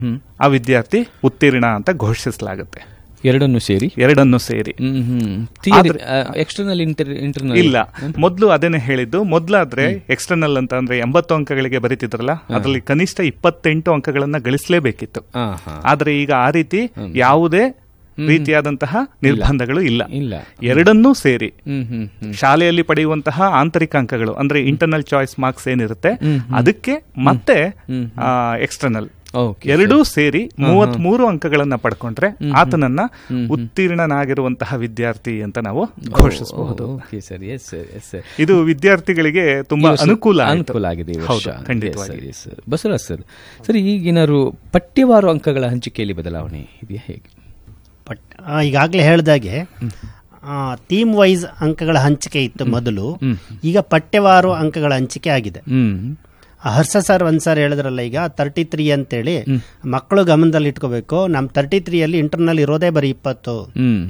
ಹ್ಮ್ ಆ ವಿದ್ಯಾರ್ಥಿ ಉತ್ತೀರ್ಣ ಅಂತ ಘೋಷಿಸಲಾಗುತ್ತೆ ಎರಡನ್ನು ಸೇರಿ ಎರಡನ್ನೂ ಸೇರಿ ಹ್ಮ್ ಹ್ಮ್ ಥಿಯರಿ ಎಕ್ಸ್ಟರ್ನಲ್ ಇಂಟರ್ ಇಂಟರ್ನಲ್ ಇಲ್ಲ ಮೊದಲು ಅದನ್ನೇ ಹೇಳಿದ್ದು ಮೊದಲಾದ್ರೆ ಎಕ್ಸ್ಟರ್ನಲ್ ಅಂತ ಅಂದ್ರೆ ಎಂಬತ್ತು ಅಂಕಗಳಿಗೆ ಬರೀತಿದ್ರಲ್ಲ ಅದರಲ್ಲಿ ಕನಿಷ್ಠ ಇಪ್ಪತ್ತೆಂಟು ಅಂಕಗಳನ್ನ ಗಳಿಸಲೇಬೇಕಿತ್ತು ಹಾ ಹಾ ಆದ್ರೆ ಈಗ ಆ ರೀತಿ ಯಾವುದೇ ರೀತಿಯಾದಂತಹ ನಿರ್ಬಂಧಗಳು ಇಲ್ಲ ಇಲ್ಲ ಎರಡನ್ನೂ ಸೇರಿ ಹ್ಮ್ ಹ್ಮ್ ಹ್ಮ್ ಶಾಲೆಯಲ್ಲಿ ಪಡೆಯುವಂತಹ ಆಂತರಿಕ ಅಂಕಗಳು ಅಂದ್ರೆ ಇಂಟರ್ನಲ್ ಚಾಯ್ಸ್ ಮಾರ್ಕ್ಸ್ ಏನಿರುತ್ತೆ ಅದಕ್ಕೆ ಮತ್ತೆ ಎಕ್ಸ್ಟರ್ನಲ್ ಓಕೆ ಎರಡೂ ಸೇರಿ ಮೂವತ್ತ್ ಮೂರು ಅಂಕಗಳನ್ನ ಪಡ್ಕೊಂಡ್ರೆ ಆತನನ್ನ ಉತ್ತೀರ್ಣನಾಗಿರುವಂತಹ ವಿದ್ಯಾರ್ಥಿ ಅಂತ ನಾವು ಘೋಷಿಸಬಹುದು okay sir yes sir yes sir ಇದು ವಿದ್ಯಾರ್ಥಿಗಳಿಗೆ ತುಂಬಾ ಅನುಕೂಲ ಆಯ್ತು. ಅನುಕೂಲ ಆಗಿದೆ ಈ ಹೌದು, ವರ್ಷ ಖಂಡಿತವಾಗಿ. Yes, sir, yes, sir. Basavaraj sir sir ಈಗೇನಾದ್ರು ಪಠ್ಯವಾರು ಅಂಕಗಳ ಹಂಚಿಕೆಯಲ್ಲಿ ಬದಲಾವಣೆ ಇದೆಯಾ ಹೇಗೆ ಬಟ್ ಈಗಾಗಲೇ ಹೇಳ್ದಾಗೆ ಥೀಮ್ ವೈಸ್ ಅಂಕಗಳ ಹಂಚಿಕೆ ಇತ್ತು ಮೊದಲು ಈಗ ಪಠ್ಯವಾರು ಅಂಕಗಳ ಹಂಚಿಕೆ ಆಗಿದೆ ಹ್ಮ್ ಆ ಹರ್ಷ ಸರ್ ಒಂದ್ ಸರ್ ಹೇಳಿದ್ರಲ್ಲ ಈಗ ತರ್ಟಿ ತ್ರೀ ಅಂತೇಳಿ ಮಕ್ಕಳು ಗಮನದಲ್ಲಿ ಇಟ್ಕೋಬೇಕು ನಮ್ಮ ತರ್ಟಿ ತ್ರೀಯಲ್ಲಿ ಇಂಟರ್ನಲ್ ಇರೋದೇ ಬರೀ ಇಪ್ಪತ್ತು ಹ್ಮ್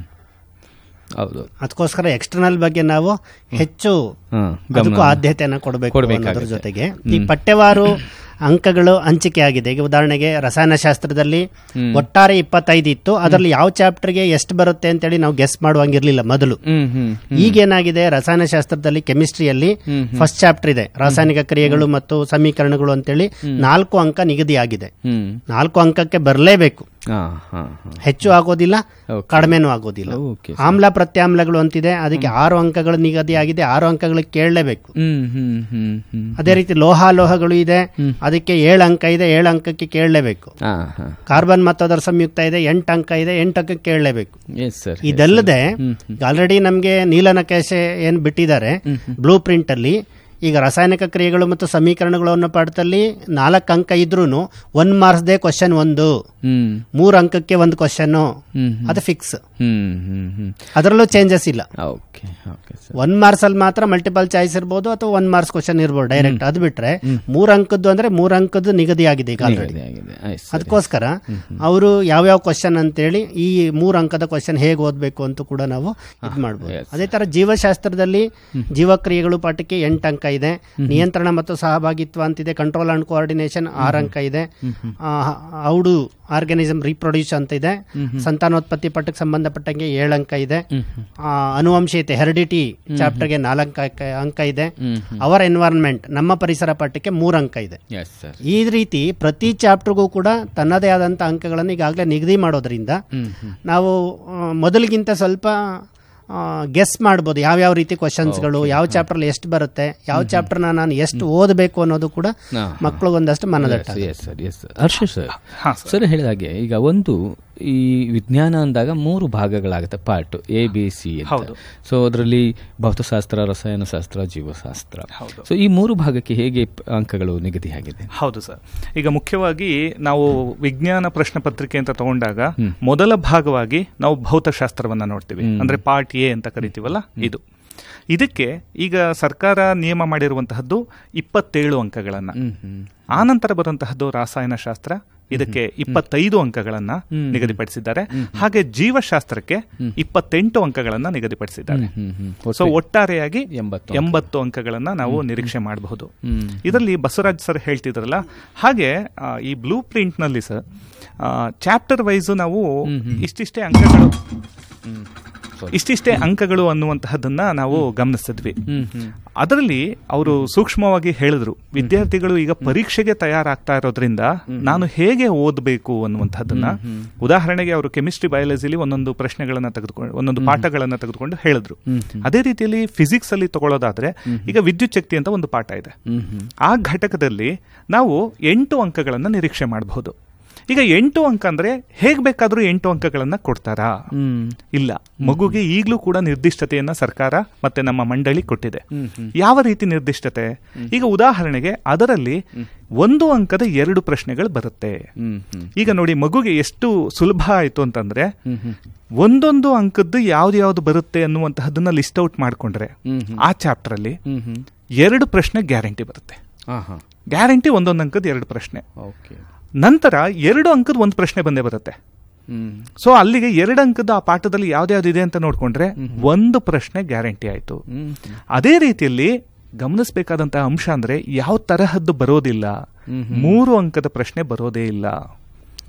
ಹೌದು ಅದಕ್ಕೋಸ್ಕರ ಎಕ್ಸ್ಟರ್ನಲ್ ಬಗ್ಗೆ ನಾವು ಹೆಚ್ಚು ಹಾ, ಅದಕ್ಕೂ ಆದ್ಯತೆಯನ್ನ ಕೊಡಬೇಕು ಕೊಡ್ಬೇಕಾಗತ್ತೆ. ಅನ್ನೋದ್ರ ಜೊತೆಗೆ ಈ ಪಠ್ಯವಾರು ಅಂಕಗಳು ಹಂಚಿಕೆ ಆಗಿದೆ ಈಗ ಉದಾಹರಣೆಗೆ ರಸಾಯನಶಾಸ್ತ್ರದಲ್ಲಿ ಒಟ್ಟಾರೆ ಇಪ್ಪತ್ತೈದು ಇತ್ತು ಅದರಲ್ಲಿ ಯಾವ ಚಾಪ್ಟರ್ಗೆ ಎಷ್ಟು ಬರುತ್ತೆ ಅಂತೇಳಿ ನಾವು ಗೆಸ್ ಮಾಡುವಂಗಿರ್ಲಿಲ್ಲ ಮೊದಲು ಹ್ಮ್ ಹ್ಮ್ ಈಗೇನಾಗಿದೆ ರಸಾಯನಶಾಸ್ತ್ರದಲ್ಲಿ ಕೆಮಿಸ್ಟ್ರಿಯಲ್ಲಿ ಫಸ್ಟ್ ಚಾಪ್ಟರ್ ಇದೆ ರಾಸಾಯನಿಕ ಕ್ರಿಯೆಗಳು ಮತ್ತು ಸಮೀಕರಣಗಳು ಅಂತೇಳಿ ನಾಲ್ಕು ಅಂಕ ನಿಗದಿಯಾಗಿದೆ ಹ್ಮ್ ನಾಲ್ಕು ಅಂಕಕ್ಕೆ ಬರಲೇಬೇಕು ಹಾ ಹಾ ಹಾ ಹೆಚ್ಚು ಆಗೋದಿಲ್ಲ Okay. ಕಡಿಮೆನೂ ಆಗೋದಿಲ್ಲ ಓಕೆ ಆಮ್ಲ ಪ್ರತ್ಯಾಮ್ಲಗಳು ಅಂತಿದೆ ಅದಕ್ಕೆ ಆರು ಅಂಕಗಳು ನಿಗದಿಯಾಗಿದೆ ಆರು ಅಂಕಗಳಿಗೆ ಕೇಳಲೇಬೇಕು ಹ್ಮ್ ಹ್ಮ್ ಹ್ಮ್ ಹ್ಮ್ ಅದೇ ರೀತಿ ಲೋಹಾಲೋಹಗಳು ಇದೆ ಅದಕ್ಕೆ ಏಳು ಅಂಕ ಇದೆ ಏಳು ಅಂಕಕ್ಕೆ ಕೇಳಲೇಬೇಕು ಹಾ ಹಾ ಕಾರ್ಬನ್ ಮತ್ತು ಅದರ ಸಂಯುಕ್ತ ಇದೆ ಎಂಟು ಅಂಕ ಇದೆ ಎಂಟು ಅಂಕಕ್ಕೆ ಕೇಳಲೇಬೇಕು ಎಸ್ ಸರ್ ಇದಲ್ಲದೆ ಆಲ್ರೆಡಿ ನಮಗೆ ನೀಲನಕಾಶೆ ಏನ್ ಬಿಟ್ಟಿದ್ದಾರೆ ಬ್ಲೂ ಪ್ರಿಂಟ್ ಅಲ್ಲಿ ಈಗ ರಾಸಾಯನಿಕ ಕ್ರಿಯೆಗಳು ಮತ್ತು ಸಮೀಕರಣಗಳು ಅನ್ನೋ ಪಾಠದಲ್ಲಿ ನಾಲ್ಕು ಅಂಕ ಇದ್ರೂ ಒನ್ ಮಾರ್ಕ್ಸ್ದೇ ಕ್ವಶನ್ ಒಂದು ಹ್ಮ್ ಮೂರು ಅಂಕಕ್ಕೆ ಒಂದು ಕ್ವಶನ್ ಹ್ಮ್ ಅದು ಫಿಕ್ಸ್ ಹ್ಮ್ ಹ್ಮ್ ಹ್ಮ್ ಅದರಲ್ಲೂ ಚೇಂಜಸ್ ಇಲ್ಲ okay okay sir one marks ಅಲ್ಲಿ ಮಾತ್ರ ಮಲ್ಟಿಪಲ್ ಚಾಯ್ಸ್ ಇರ್ಬೋದು ಅಥವಾ ಒನ್ ಮಾರ್ಕ್ಸ್ ಕ್ವಶನ್ ಇರ್ಬೋದು ಡೈರೆಕ್ಟ್ ಅದು ಬಿಟ್ರೆ ಮೂರ್ ಅಂಕದ್ದು ಅಂದ್ರೆ ಮೂರ್ ಅಂಕದ್ದು ನಿಗದಿ ಆಗಿದೆ ಈಗ ಆಲ್ರೆಡಿ ಆಗಿದೆ ಆಗಿದೆ ಆಯ್ತು ಸರ್ ಅದಕ್ಕೋಸ್ಕರ ಅವರು ಯಾವ್ಯಾವ ಕ್ವಶನ್ ಅಂತೇಳಿ ಈ ಮೂರು ಅಂಕದ ಕ್ವಶನ್ ಹೇಗೆ ಓದಬೇಕು ಅಂತ ಕೂಡ ನಾವು ಇದು ಮಾಡ್ಬೋದು yes. ಅದೇ ತರ ಜೀವಶಾಸ್ತ್ರದಲ್ಲಿ ಜೀವಕ್ರಿಯೆಗಳು ಪಾಠಕ್ಕೆ ಎಂಟು ಅಂಕ ಇದೆ ನಿಯಂತ್ರಣ ಮತ್ತು ಸಹಭಾಗಿತ್ವ ಅಂತಿದೆ ಕಂಟ್ರೋಲ್ ಅಂಡ್ ಕೋಆರ್ಡಿನೇಷನ್ ಆರು ಅಂಕ ಇದೆ ಔಡು ಆರ್ಗನಿಸಮ್ ರೀಪ್ರೊಡ್ಯೂಸ್ ಅಂತ ಇದೆ ಸಂತಾನೋತ್ಪತ್ತಿ ಪಾಠಕ್ಕೆ ಸಂಬಂಧಪಟ್ಟಂಗೆ ಏಳು ಅಂಕ ಇದೆ ಆ, ಅನುವಂಶೀಯತೆ ಹೆರಿಡಿಟಿ ಚಾಪ್ಟರ್ಗೆ ನಾಲ್ಕು ಅಂಕ ಅಂಕ ಇದೆ ಅವರ್ ಎನ್ವೈರನ್ಮೆಂಟ್ ನಮ್ಮ ಪರಿಸರ ಪಾಠಕ್ಕೆ ಮೂರು ಅಂಕ ಇದೆ ಎಸ್ ಸರ್ ಈ ರೀತಿ ಪ್ರತಿ ಚಾಪ್ಟರ್ಗೂ ಕೂಡ ತನ್ನದೇ ಆದಂಥ ಅಂಕಗಳನ್ನು ಈಗಾಗಲೇ ನಿಗದಿ ಮಾಡೋದ್ರಿಂದ ನಾವು ಆ, ಮೊದಲಿಗಿಂತ ಸ್ವಲ್ಪ ಗೆಸ್ ಮಾಡ್ಬೋದು ಯಾವ್ಯಾವ ರೀತಿ ಕ್ವಶನ್ಸ್ಗಳು ಯಾವ ಚಾಪ್ಟರ್ ಎಷ್ಟು ಬರುತ್ತೆ ಯಾವ ಚಾಪ್ಟರ್ನ ನಾನು ಎಷ್ಟು ಓದಬೇಕು ಅನ್ನೋದು ಕೂಡ ಹಾ. ಮಕ್ಕಳು ಒಂದಷ್ಟು ಮನದಟ್ಟ yes sir yes sir Harsha sir sir ಹೇಳಿದ ಹಾಗೆ ಈಗ ಒಂದು ಈ ವಿಜ್ಞಾನ ಅಂದಾಗ ಮೂರು ಭಾಗಗಳಾಗುತ್ತೆ ಪಾರ್ಟ್ ಎ ಬಿ ಸಿ ಹೌದು. ಸೊ ಅದರಲ್ಲಿ ಭೌತಶಾಸ್ತ್ರ ರಸಾಯನಶಾಸ್ತ್ರ ಜೀವಶಾಸ್ತ್ರ ಸೊ ಈ ಮೂರು ಭಾಗಕ್ಕೆ ಹೇಗೆ ಪ- ಅಂಕಗಳು ನಿಗದಿಯಾಗಿದೆ ಹೌದು ಸರ್ ಈಗ ಮುಖ್ಯವಾಗಿ ನಾವು ವಿಜ್ಞಾನ ಪ್ರಶ್ನೆ ಪತ್ರಿಕೆ ಅಂತ ತಗೊಂಡಾಗ ಮೊದಲ ಭಾಗವಾಗಿ ನಾವು ಭೌತಶಾಸ್ತ್ರವನ್ನ ನೋಡ್ತೀವಿ ಅಂದ್ರೆ ಪಾರ್ಟ್ ಎ ಅಂತ ಕರಿತೀವಲ್ಲ ಇದು ಇದಕ್ಕೆ ಈಗ ಸರ್ಕಾರ ನಿಯಮ ಮಾಡಿರುವಂತಹದ್ದು ಇಪ್ಪತ್ತೇಳು ಅಂಕಗಳನ್ನ ಆನಂತರ ಬರುವಂತಹದ್ದು ರಾಸಾಯನಶಾಸ್ತ್ರ ಇದಕ್ಕೆ ಇಪ್ಪತ್ತೈದು ಅಂಕಗಳನ್ನ ನಿಗದಿಪಡಿಸಿದ್ದಾರೆ ಹಾಗೆ ಜೀವಶಾಸ್ತ್ರಕ್ಕೆ ಇಪ್ಪತ್ತೆಂಟು ಅಂಕಗಳನ್ನ ನಿಗದಿಪಡಿಸಿದ್ದಾರೆ ಹ್ಮ್ ಹ್ಮ್ ಸೊ ಒಟ್ಟಾರೆಯಾಗಿ ಎಂಬತ್ತು ಎಂಬತ್ತು ಅಂಕಗಳನ್ನ ನಾವು ನಿರೀಕ್ಷೆ ಮಾಡಬಹುದು ಇದರಲ್ಲಿ ಬಸವರಾಜ್ ಸರ್ ಹೇಳ್ತಿದ್ರಲ್ಲ ಹಾಗೆ ಆ, ಈ ಬ್ಲೂ ಪ್ರಿಂಟ್ ನಲ್ಲಿ ಸರ್ ಚಾಪ್ಟರ್ ವೈಸ್ ನಾವು ಇಷ್ಟಿಷ್ಟೇ ಅಂಕಗಳು ಇಷ್ಟಿಷ್ಟೇ ಅಂಕಗಳು ಅನ್ನುವಂತಹದನ್ನ ನಾವು ಗಮನಿಸಿದ್ವಿ ಅದರಲ್ಲಿ ಅವರು ಸೂಕ್ಷ್ಮವಾಗಿ ಹೇಳಿದ್ರು ವಿದ್ಯಾರ್ಥಿಗಳು ಈಗ ಪರೀಕ್ಷೆಗೆ ತಯಾರಾಗ್ತಾ ಇರೋದ್ರಿಂದ ನಾನು ಹೇಗೆ ಓದಬೇಕು ಅನ್ನುವಂಥದ್ದನ್ನ ಉದಾಹರಣೆಗೆ ಅವರು ಕೆಮಿಸ್ಟ್ರಿ ಬಯಾಲಜಿಲಿ ಒಂದೊಂದು ಪ್ರಶ್ನೆಗಳನ್ನ ತೆಗೆದುಕೊಂಡು ಒಂದೊಂದು ಪಾಠಗಳನ್ನ ತೆಗೆದುಕೊಂಡು ಹೇಳಿದ್ರು ಅದೇ ರೀತಿಯಲ್ಲಿ ಫಿಸಿಕ್ಸ್ ಅಲ್ಲಿ ತಗೊಳ್ಳೋದಾದ್ರೆ ಈಗ ವಿದ್ಯುತ್ ಶಕ್ತಿ ಅಂತ ಒಂದು ಪಾಠ ಇದೆ ಆ ಘಟಕದಲ್ಲಿ ನಾವು ಎಂಟು ಅಂಕಗಳನ್ನ ನಿರೀಕ್ಷೆ ಮಾಡಬಹುದು ಈಗ ಎಂಟು ಅಂಕ ಅಂದ್ರೆ ಹೇಗ್ ಬೇಕಾದ್ರೂ ಎಂಟು ಅಂಕಗಳನ್ನ ಕೊಡ್ತಾರಾ ಇಲ್ಲ ಮಗುಗೆ ಈಗಲೂ ಕೂಡ ನಿರ್ದಿಷ್ಟತೆಯನ್ನ ಸರ್ಕಾರ ಮತ್ತೆ ನಮ್ಮ ಮಂಡಳಿ ಕೊಟ್ಟಿದೆ ಯಾವ ರೀತಿ ನಿರ್ದಿಷ್ಟತೆ ಈಗ ಉದಾಹರಣೆಗೆ ಅದರಲ್ಲಿ ಒಂದು ಅಂಕದ ಎರಡು ಪ್ರಶ್ನೆಗಳು ಬರುತ್ತೆ ಹ್ಮ್ ಹ್ಮ್ ಈಗ ನೋಡಿ ಮಗುಗೆ ಎಷ್ಟು ಸುಲಭ ಆಯ್ತು ಅಂತಂದ್ರೆ ಒಂದೊಂದು ಅಂಕದ್ದು ಯಾವ್ದು ಯಾವ್ದು ಬರುತ್ತೆ ಅನ್ನುವಂತಹದನ್ನ ಲಿಸ್ಟ್ ಔಟ್ ಮಾಡ್ಕೊಂಡ್ರೆ ಆ ಚಾಪ್ಟರ್ ಅಲ್ಲಿ ಹ್ಮ್ ಹ್ಮ್ ಎರಡು ಪ್ರಶ್ನೆ ಗ್ಯಾರಂಟಿ ಬರುತ್ತೆ ಹಾ ಹಾ ಗ್ಯಾರಂಟಿ ಒಂದೊಂದು ಅಂಕದ ಎರಡು ಪ್ರಶ್ನೆ ಓಕೆ ನಂತರ ಎರಡು ಅಂಕದ ಒಂದು ಪ್ರಶ್ನೆ ಬಂದೇ ಬರುತ್ತೆ ಹ್ಮ್ ಸೊ ಅಲ್ಲಿಗೆ ಎರಡು ಅಂಕದ ಆ ಪಾಠದಲ್ಲಿ ಯಾವ್ದ್ಯಾವ್ದು ಇದೆ ಅಂತ ನೋಡ್ಕೊಂಡ್ರೆ ಒಂದು ಪ್ರಶ್ನೆ ಗ್ಯಾರಂಟಿ ಆಯ್ತು ಹ್ಮ್ ಅದೇ ರೀತಿಯಲ್ಲಿ ಗಮನಿಸಬೇಕಾದಂತಹ ಅಂಶ ಅಂದ್ರೆ ಯಾವ ತರಹದ್ದು ಬರೋದಿಲ್ಲ ಮೂರು ಅಂಕದ ಪ್ರಶ್ನೆ ಬರೋದೇ ಇಲ್ಲ